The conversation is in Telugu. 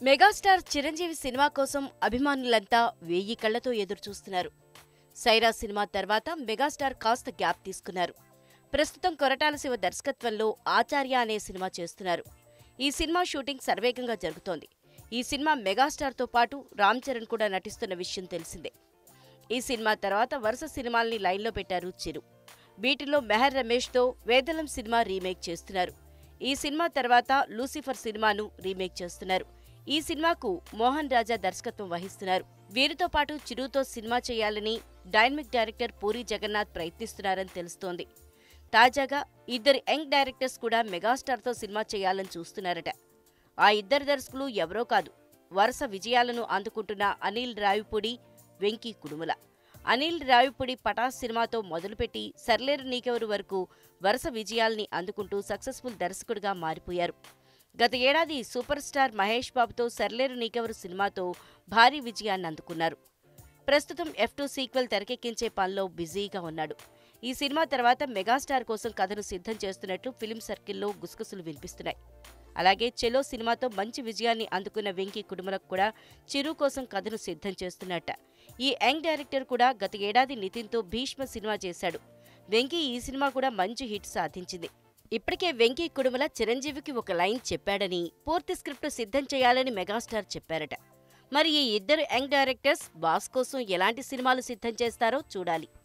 మెగాస్టార్ చిరంజీవి సినిమా కోసం అభిమానులంతా వేయి కళ్లతో ఎదురుచూస్తున్నారు సైరా సినిమా తర్వాత మెగాస్టార్ కాస్త గ్యాప్ తీసుకున్నారు ప్రస్తుతం కొరటాల శివ దర్శకత్వంలో ఆచార్య అనే సినిమా చేస్తున్నారు ఈ సినిమా షూటింగ్ సర్వేగంగా జరుగుతోంది ఈ సినిమా మెగాస్టార్తో పాటు రామ్ చరణ్ కూడా నటిస్తున్న విషయం తెలిసిందే ఈ సినిమా తర్వాత వరుస సినిమాల్ని లైన్లో పెట్టారు చిరు వీటిలో మెహర్ రమేష్తో వేదలం సినిమా రీమేక్ చేస్తున్నారు ఈ సినిమా తర్వాత లూసిఫర్ సినిమాను రీమేక్ చేస్తున్నారు ఈ సినిమాకు మోహన్ రాజా దర్శకత్వం వహిస్తున్నారు వీరితో పాటు చిరుతో సినిమా చేయాలని డైనమిక్ డైరెక్టర్ పూరి జగన్నాథ్ ప్రయత్నిస్తున్నారని తెలుస్తోంది తాజాగా ఇద్దరు యంగ్ డైరెక్టర్స్ కూడా మెగాస్టార్తో సినిమా చేయాలని చూస్తున్నారట ఆ ఇద్దరు దర్శకులు ఎవరో కాదు వరుస విజయాలను అందుకుంటున్న అనిల్ రావిపూడి వెంకీ కుడుముల అనిల్ రావిపూడి పటాస్ సినిమాతో మొదలుపెట్టి సర్లేరు నీకెవరు వరకు వరుస విజయాల్ని అందుకుంటూ సక్సెస్ఫుల్ దర్శకుడిగా మారిపోయారు గత ఏడాది సూపర్ స్టార్ మహేష్ బాబుతో సర్లేరు నీకెవరు సినిమాతో భారీ విజయాన్ని అందుకున్నారు ప్రస్తుతం ఎఫ్ టూ సీక్వెల్ తెరకెక్కించే పనిలో బిజీగా ఉన్నాడు ఈ సినిమా తర్వాత మెగాస్టార్ కోసం కథను సిద్ధం చేస్తున్నట్లు ఫిలిం సర్కిల్లో గుసగుసలు వినిపిస్తున్నాయి అలాగే చెలో సినిమాతో మంచి విజయాన్ని అందుకున్న వెంకీ కుటుంబలకు కూడా చిరు కోసం కథను సిద్ధం చేస్తున్నట్ట ఈ యంగ్ డైరెక్టర్ కూడా గత ఏడాది నితిన్తో భీష్మ సినిమా చేశాడు వెంకీ ఈ సినిమా కూడా మంచి హిట్ సాధించింది ఇప్పటికే వెంకీ కుడుమల చిరంజీవికి ఒక లైన్ చెప్పాడని పూర్తి స్క్రిప్ట్ సిద్ధం చేయాలని మెగాస్టార్ చెప్పారట మరి ఈ ఇద్దరు యంగ్ డైరెక్టర్స్ బాస్ కోసం ఎలాంటి సినిమాలు సిద్ధం చేస్తారో చూడాలి